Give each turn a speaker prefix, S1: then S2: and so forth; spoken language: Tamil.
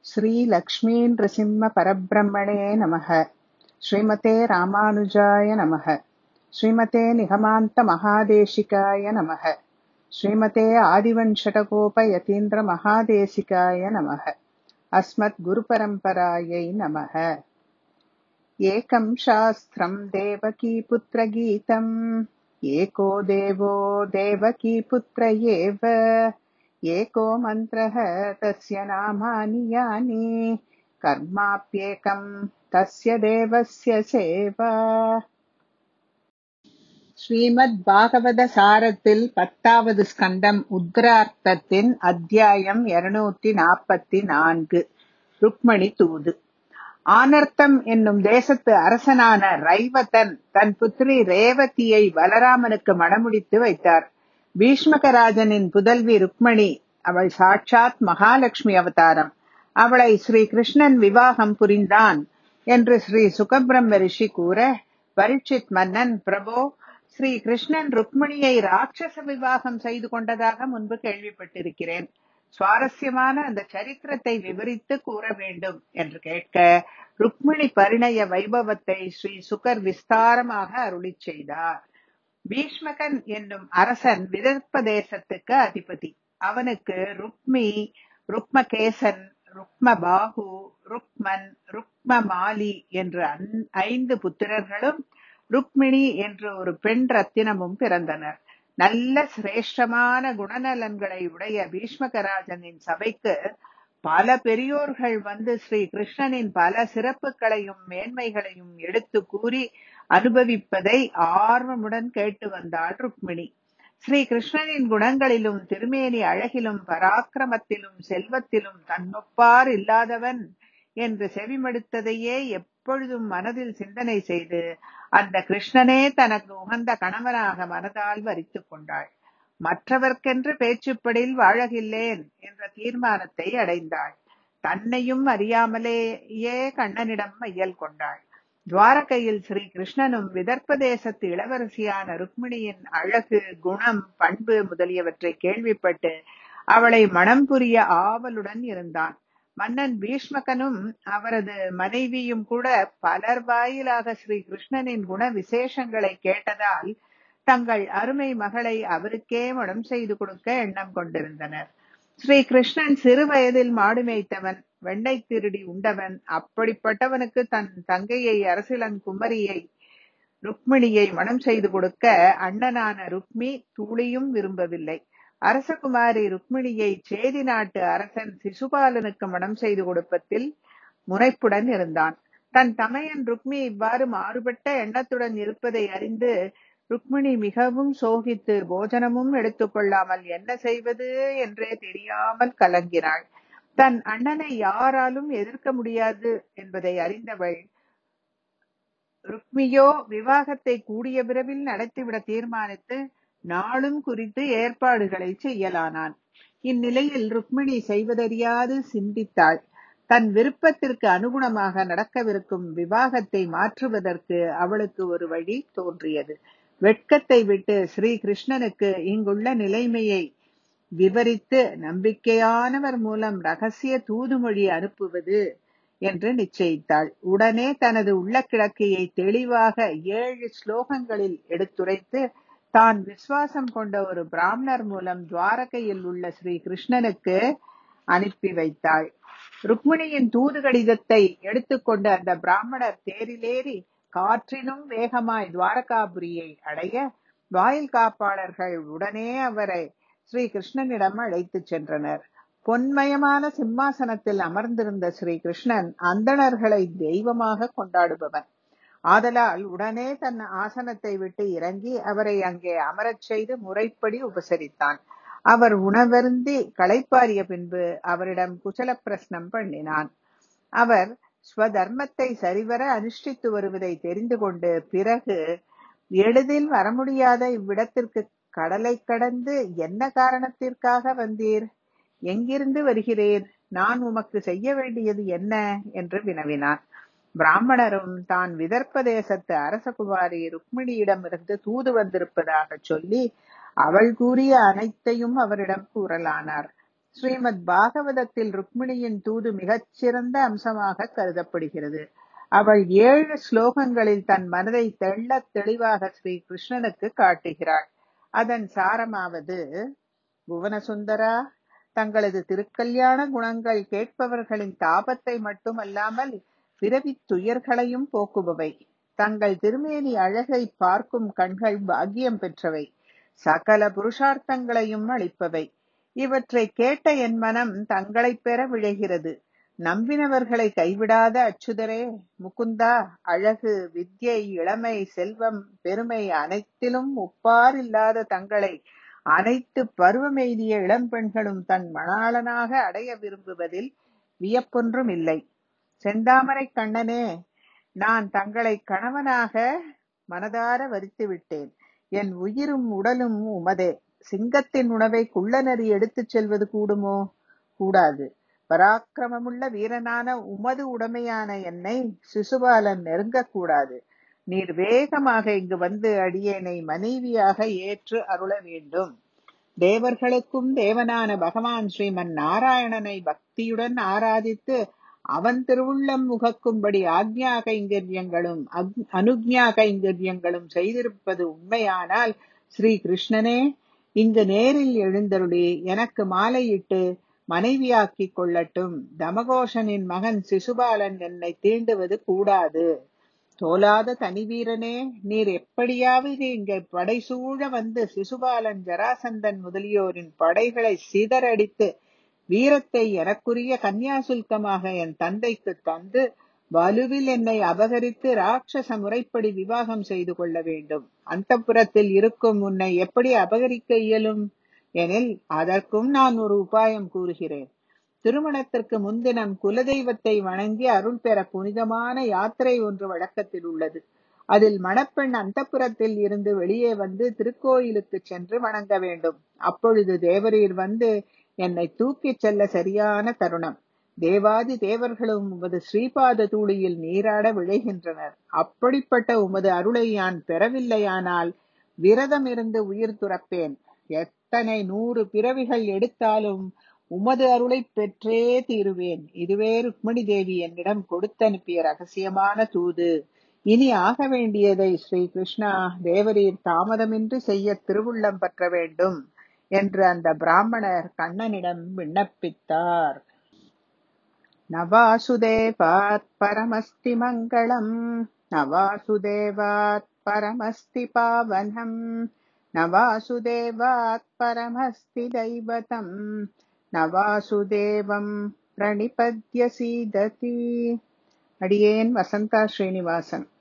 S1: श्रीलक्ष्मीनृसिंहपरब्रह्मणे नमः श्रीमते रामानुजाय नमः श्रीमते निगमान्तमहादेशिकाय नमः श्रीमते आदिवञ्शटकोपयतीन्द्रमहादेशिकाय नमः अस्मद्गुरुपरम्परायै नमः एकं शास्त्रम् देवकीपुत्रगीतम् एको देवो देवकीपुत्र एव एको मन्त्रः तस्य नामानि यानि कर्माप्येकम् तस्य தேவஸ்ய சேவா ஸ்ரீமத் பாகவத சாரத்தில் பத்தாவது ஸ்கந்தம் உத்ரார்த்தத்தின் அத்தியாயம் இருநூத்தி நாற்பத்தி நான்கு ருக்மணி தூது ஆனர்த்தம் என்னும் தேசத்து அரசனான ரைவதன் தன் புத்திரி ரேவதியை பலராமனுக்கு மணமுடித்து வைத்தார் பீஷ்மகராஜனின் புதல்வி ருக்மணி அவள் சாட்சாத் மகாலட்சுமி அவதாரம் அவளை ஸ்ரீ கிருஷ்ணன் விவாகம் புரிந்தான் என்று ஸ்ரீ சுகபிரம்ம ரிஷி கூற பரீட்சித் மன்னன் பிரபோ ஸ்ரீ கிருஷ்ணன் ருக்மணியை ராட்சச விவாகம் செய்து கொண்டதாக முன்பு கேள்விப்பட்டிருக்கிறேன் சுவாரஸ்யமான அந்த சரித்திரத்தை விவரித்து கூற வேண்டும் என்று கேட்க ருக்மிணி பரிணய வைபவத்தை ஸ்ரீ சுகர் விஸ்தாரமாக அருளி செய்தார் பீஷ்மகன் என்னும் அரசன் விதர்ப்ப தேசத்துக்கு அதிபதி அவனுக்கு ருக்மி ருக்மகேசன் ருக்மபாகு ருக்மன் ருக்மமாலி என்ற ஐந்து புத்திரர்களும் ருக்மிணி என்ற ஒரு பெண் ரத்தினமும் பிறந்தனர் நல்ல சிரேஷ்டமான குணநலன்களை உடைய பீஷ்மகராஜனின் சபைக்கு பல பெரியோர்கள் வந்து ஸ்ரீ கிருஷ்ணனின் பல சிறப்புகளையும் மேன்மைகளையும் எடுத்து கூறி அனுபவிப்பதை ஆர்வமுடன் கேட்டு வந்தாள் ருக்மிணி ஸ்ரீ கிருஷ்ணனின் குணங்களிலும் திருமேனி அழகிலும் பராக்கிரமத்திலும் செல்வத்திலும் தன்னொப்பார் இல்லாதவன் என்று செவிமடுத்ததையே எப்பொழுதும் மனதில் சிந்தனை செய்து அந்த கிருஷ்ணனே தனக்கு உகந்த கணவனாக மனதால் வரித்துக் கொண்டாள் மற்றவர்க்கென்று பேச்சுப்படில் வாழகில்லேன் என்ற தீர்மானத்தை அடைந்தாள் தன்னையும் அறியாமலேயே கண்ணனிடம் மையல் கொண்டாள் துவாரகையில் ஸ்ரீ கிருஷ்ணனும் விதர்ப்ப தேசத்து இளவரசியான ருக்மிணியின் அழகு குணம் பண்பு முதலியவற்றை கேள்விப்பட்டு அவளை மனம் புரிய ஆவலுடன் இருந்தான் மன்னன் பீஷ்மகனும் அவரது மனைவியும் கூட பலர் வாயிலாக ஸ்ரீ கிருஷ்ணனின் குண விசேஷங்களை கேட்டதால் தங்கள் அருமை மகளை அவருக்கே மனம் செய்து கொடுக்க எண்ணம் கொண்டிருந்தனர் ஸ்ரீ கிருஷ்ணன் சிறு வயதில் மாடு மேய்த்தவன் வெண்ணை திருடி உண்டவன் அப்படிப்பட்டவனுக்கு தன் தங்கையை அரசிலன் குமரியை ருக்மிணியை மனம் செய்து கொடுக்க அண்ணனான ருக்மி தூளியும் விரும்பவில்லை அரசகுமாரி ருக்மிணியை சேதி நாட்டு அரசன் சிசுபாலனுக்கு மனம் செய்து கொடுப்பதில் முனைப்புடன் இருந்தான் தன் தமையன் ருக்மி இவ்வாறு மாறுபட்ட எண்ணத்துடன் இருப்பதை அறிந்து ருக்மிணி மிகவும் சோகித்து போஜனமும் எடுத்துக்கொள்ளாமல் என்ன செய்வது என்றே தெரியாமல் கலங்கினாள் தன் அண்ணனை யாராலும் எதிர்க்க முடியாது என்பதை அறிந்தவள் ருக்மியோ விவாகத்தை கூடிய விரைவில் நடத்திவிட தீர்மானித்து நாளும் குறித்து ஏற்பாடுகளை செய்யலானான் இந்நிலையில் ருக்மிணி செய்வதறியாது சிந்தித்தாள் தன் விருப்பத்திற்கு அனுகுணமாக நடக்கவிருக்கும் விவாகத்தை மாற்றுவதற்கு அவளுக்கு ஒரு வழி தோன்றியது வெட்கத்தை விட்டு ஸ்ரீ கிருஷ்ணனுக்கு இங்குள்ள நிலைமையை விவரித்து நம்பிக்கையானவர் மூலம் ரகசிய தூதுமொழி அனுப்புவது என்று நிச்சயித்தாள் உடனே தனது உள்ள கிழக்கையை தெளிவாக ஏழு ஸ்லோகங்களில் எடுத்துரைத்து தான் விசுவாசம் கொண்ட ஒரு பிராமணர் மூலம் துவாரகையில் உள்ள ஸ்ரீ கிருஷ்ணனுக்கு அனுப்பி வைத்தாள் ருக்மிணியின் தூது கடிதத்தை எடுத்துக்கொண்டு அந்த பிராமணர் தேரிலேறி காற்றினும் வேகமாய் துவாரகாபுரியை அடைய வாயில் காப்பாளர்கள் உடனே அவரை ஸ்ரீ கிருஷ்ணனிடம் அழைத்து சென்றனர் பொன்மயமான சிம்மாசனத்தில் அமர்ந்திருந்த ஸ்ரீ கிருஷ்ணன் அந்தணர்களை தெய்வமாக கொண்டாடுபவன் ஆதலால் உடனே தன் ஆசனத்தை விட்டு இறங்கி அவரை அங்கே அமரச் செய்து முறைப்படி உபசரித்தான் அவர் உணவருந்தி களைப்பாரிய பின்பு அவரிடம் குசல பிரஸ்னம் பண்ணினான் அவர் ஸ்வதர்மத்தை சரிவர அனுஷ்டித்து வருவதை தெரிந்து கொண்டு பிறகு எளிதில் வர முடியாத இவ்விடத்திற்கு கடலை கடந்து என்ன காரணத்திற்காக வந்தீர் எங்கிருந்து வருகிறேன் நான் உமக்கு செய்ய வேண்டியது என்ன என்று வினவினான் பிராமணரும் தான் விதர்ப்ப தேசத்து அரசகுமாரி ருக்மிணியிடமிருந்து தூது வந்திருப்பதாக சொல்லி அவள் கூறிய அனைத்தையும் அவரிடம் கூறலானார் ஸ்ரீமத் பாகவதத்தில் ருக்மிணியின் தூது மிகச் சிறந்த அம்சமாக கருதப்படுகிறது அவள் ஏழு ஸ்லோகங்களில் தன் மனதை தெள்ளத் தெளிவாக ஸ்ரீ கிருஷ்ணனுக்கு காட்டுகிறாள் அதன் சாரமாவது புவனசுந்தரா தங்களது திருக்கல்யாண குணங்கள் கேட்பவர்களின் தாபத்தை மட்டுமல்லாமல் பிறவித் துயர்களையும் போக்குபவை தங்கள் திருமேனி அழகை பார்க்கும் கண்கள் பாக்கியம் பெற்றவை சகல புருஷார்த்தங்களையும் அளிப்பவை இவற்றை கேட்ட என் மனம் தங்களைப் பெற விழைகிறது நம்பினவர்களை கைவிடாத அச்சுதரே முகுந்தா அழகு வித்யை இளமை செல்வம் பெருமை அனைத்திலும் ஒப்பார் இல்லாத தங்களை அனைத்து பருவமெய்திய இளம்பெண்களும் தன் மணாளனாக அடைய விரும்புவதில் வியப்பொன்றும் இல்லை செந்தாமரை கண்ணனே நான் தங்களை கணவனாக மனதார வரித்து விட்டேன் என் உயிரும் உடலும் உமதே சிங்கத்தின் உணவை குள்ளநரி எடுத்துச் செல்வது கூடுமோ கூடாது பராக்கிரமமுள்ள வீரனான உமது உடமையான என்னை சிசுபாலன் நெருங்கக்கூடாது நீர் வேகமாக இங்கு வந்து அடியேனை மனைவியாக ஏற்று அருள வேண்டும் தேவர்களுக்கும் தேவனான பகவான் ஸ்ரீமன் நாராயணனை பக்தியுடன் ஆராதித்து அவன் திருவுள்ளம் முகக்கும்படி ஆக்ஞா கைங்கரியங்களும் அனுக்ஞா கைங்கரியங்களும் செய்திருப்பது உண்மையானால் ஸ்ரீ கிருஷ்ணனே இங்கு நேரில் எழுந்தருளி எனக்கு மாலையிட்டு மனைவியாக்கிக் கொள்ளட்டும் தமகோஷனின் மகன் சிசுபாலன் என்னை தீண்டுவது கூடாது தோலாத தனி வீரனே நீர் எப்படியாவது இங்கே படைசூழ வந்து சிசுபாலன் ஜராசந்தன் முதலியோரின் படைகளை சிதறடித்து வீரத்தை எனக்குரிய கன்னியாசுல்கமாக என் தந்தைக்கு தந்து வலுவில் என்னை அபகரித்து ராட்சச முறைப்படி விவாகம் செய்து கொள்ள வேண்டும் அந்தப்புறத்தில் இருக்கும் உன்னை எப்படி அபகரிக்க இயலும் எனில் அதற்கும் நான் ஒரு உபாயம் கூறுகிறேன் திருமணத்திற்கு முன்தினம் குலதெய்வத்தை வணங்கி அருள் பெற புனிதமான யாத்திரை ஒன்று வழக்கத்தில் உள்ளது அதில் மணப்பெண் அந்தப்புறத்தில் இருந்து வெளியே வந்து திருக்கோயிலுக்கு சென்று வணங்க வேண்டும் அப்பொழுது தேவரீர் வந்து என்னை தூக்கிச் செல்ல சரியான தருணம் தேவாதி தேவர்களும் உமது ஸ்ரீபாத தூளியில் நீராட விழைகின்றனர் அப்படிப்பட்ட உமது அருளை யான் பெறவில்லையானால் விரதம் இருந்து உயிர் துறப்பேன் எத்தனை நூறு பிறவிகள் எடுத்தாலும் உமது அருளை பெற்றே தீருவேன் இதுவே ருக்மணி தேவி என்னிடம் கொடுத்தனுப்பிய ரகசியமான தூது இனி ஆக வேண்டியதை ஸ்ரீ கிருஷ்ணா தேவரீர் தாமதமின்றி செய்ய திருவுள்ளம் பற்ற வேண்டும் என்று அந்த பிராமணர் கண்ணனிடம் விண்ணப்பித்தார் நவாசுதேவாத் பரமஸ்தி மங்களம் நவாசுதேவாத் பரமஸ்தி பாவனம் நவாசுதேவாத் பரமஸ்தி தைவதம் நவாசுதேவம் பிரணிபத்ய சீததி அடியேன் வசந்தா ஸ்ரீனிவாசன்